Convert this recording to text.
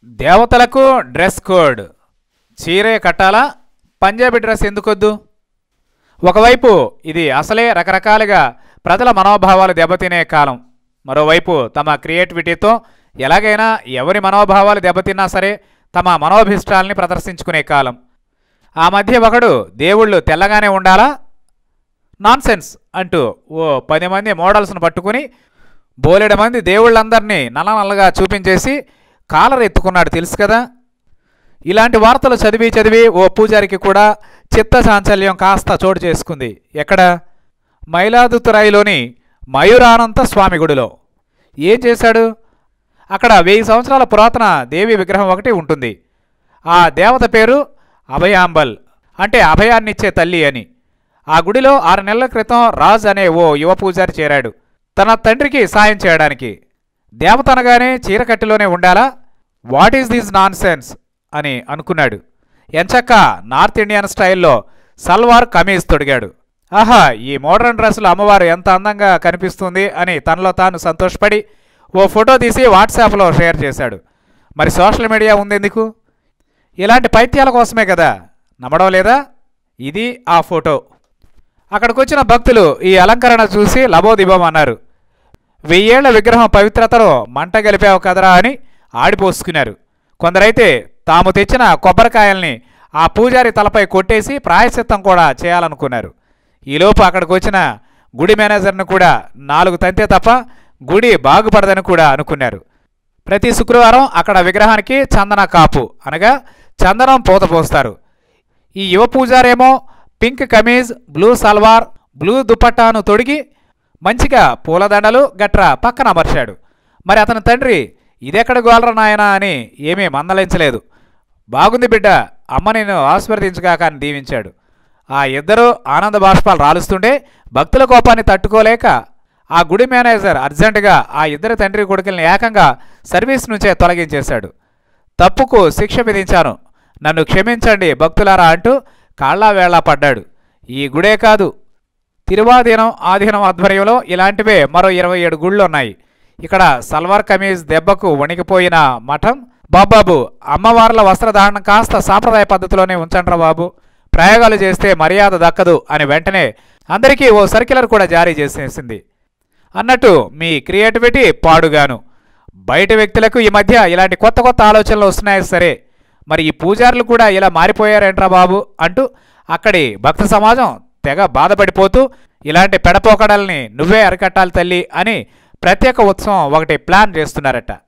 దేవతలకు dress code చీరే కట్టాలా పంజాబీ డ్రెస్ ఎందుకొద్దు ఒకవైపు ఇది అసలే రకరకాలుగా ప్రజల మనోభావాలు దెబ్బతినే కాలం మరోవైపు తమ క్రియేటివిటీతో ఎలాగైనా ఎవరి మనోభావాలు దెబ్బతిన్నా సరే తమ మనోభిష్టాల్ని ప్రదర్శించుకునే కాలం ఆ మధ్య ఒకడు దేవుళ్ళు తెల్లగానే ఉండాలా నాన్సెన్స్ అంటూ ఓ పది మంది మోడల్స్ను పట్టుకుని బోలెడు మంది దేవుళ్ళందరినీ నల్ల నల్లగా చూపించేసి కాలర్ ఎత్తుకున్నాడు తెలుసు కదా ఇలాంటి వార్తలు చదివి చదివి ఓ పూజారికి కూడా చిత్త చాంచల్యం కాస్త చోటు చేసుకుంది ఎక్కడ మైలాదుతురాయిలోని మయూరానంత స్వామి గుడిలో ఏం చేశాడు అక్కడ వెయ్యి సంవత్సరాల పురాతన దేవి విగ్రహం ఒకటి ఉంటుంది ఆ దేవత పేరు అభయాంబల్ అంటే అభయాన్నిచ్చే తల్లి అని ఆ గుడిలో ఆరు నెలల క్రితం రాజ్ అనే ఓ యువ పూజారి చేరాడు తన తండ్రికి సాయం చేయడానికి దేవత అనగానే చీరకట్టులోనే ఉండాలా what is this nonsense అని అనుకున్నాడు ఎంచక్క నార్త్ ఇండియన్ స్టైల్లో సల్వార్ కమీజ్ తొడిగాడు ఆహా ఈ మోడర్న్ డ్రెస్సులో అమ్మవారు ఎంత అందంగా కనిపిస్తుంది అని తనలో తాను సంతోషపడి ఓ ఫోటో తీసి వాట్సాప్లో షేర్ చేశాడు మరి సోషల్ మీడియా ఉందెందుకు ఇలాంటి పైత్యాల కోసమే కదా నమ్మడం లేదా ఇది ఆ ఫోటో అక్కడికి వచ్చిన భక్తులు ఈ అలంకరణ చూసి లబోదిబం అన్నారు వెయ్యేళ్ల విగ్రహం పవిత్రతలో మంట గలిపావు కదరా అని ఆడిపోసుకున్నారు కొందరైతే తాము తెచ్చిన కొబ్బరికాయల్ని ఆ పూజారి తలపై కొట్టేసి ప్రాయశ్చిత్తం కూడా చేయాలనుకున్నారు ఈలోపు అక్కడికి వచ్చిన గుడి మేనేజర్ను కూడా నాలుగు తంతే తప్ప గుడి బాగుపడదని కూడా అనుకున్నారు ప్రతి శుక్రవారం అక్కడ విగ్రహానికి చందన కాపు అనగా చందనం పూత పోస్తారు ఈ యువ పూజారేమో pink kameez blue salwar blue దుపట్టాను తొడిగి మంచిగా పూలదండలు గట్రా పక్కన అమర్చాడు మరి అతని తండ్రి ఇదెక్కడ గోలర నాయనా అని ఏమీ మందలించలేదు బాగుంది బిడ్డ అమ్మ నేను ఆస్వర్దించగాక అని దీవించాడు ఆ ఇద్దరూ ఆనంద బాష్పాలు రాలుస్తుంటే భక్తుల కోపాన్ని తట్టుకోలేక ఆ గుడి మేనేజర్ అర్జెంటుగా ఆ ఇద్దరు తండ్రి కొడుకుల్ని ఏకంగా సర్వీస్ నుంచే తొలగించేశాడు తప్పుకు శిక్ష విధించాను నన్ను క్షమించండి భక్తులారా అంటూ కాళ్ళా వేళా పడ్డాడు ఈ గుడే కాదు తిరువాధీనం ఆధీనం ఆధ్వర్యంలో ఇలాంటివే మరో ఇరవై ఏడు గుళ్ళు ఉన్నాయి ఇక్కడ సల్వార్ కమీజ్ దెబ్బకు వణికిపోయిన మఠం బాబాబు అమ్మవార్ల వస్త్రధారణ కాస్త సాంప్రదాయ పద్ధతిలోనే ఉంచండ్రా బాబు ప్రయోగాలు చేస్తే మర్యాద దక్కదు అని వెంటనే అందరికీ ఓ సర్క్యులర్ కూడా జారీ చేసేసింది అన్నట్టు మీ క్రియేటివిటీ పాడుగాను బయట వ్యక్తులకు ఈ మధ్య ఇలాంటి కొత్త కొత్త ఆలోచనలు వస్తున్నాయి సరే మరి ఈ పూజారులు కూడా ఇలా మారిపోయారేంట్రా బాబు అంటూ అక్కడి భక్త సమాజం తెగ బాధపడిపోతూ ఇలాంటి పెడపోకడల్ని నువ్వే అరికట్టాలి తల్లి అని ప్రత్యేక ఉత్సవం ఒకటి ప్లాన్ చేస్తున్నారట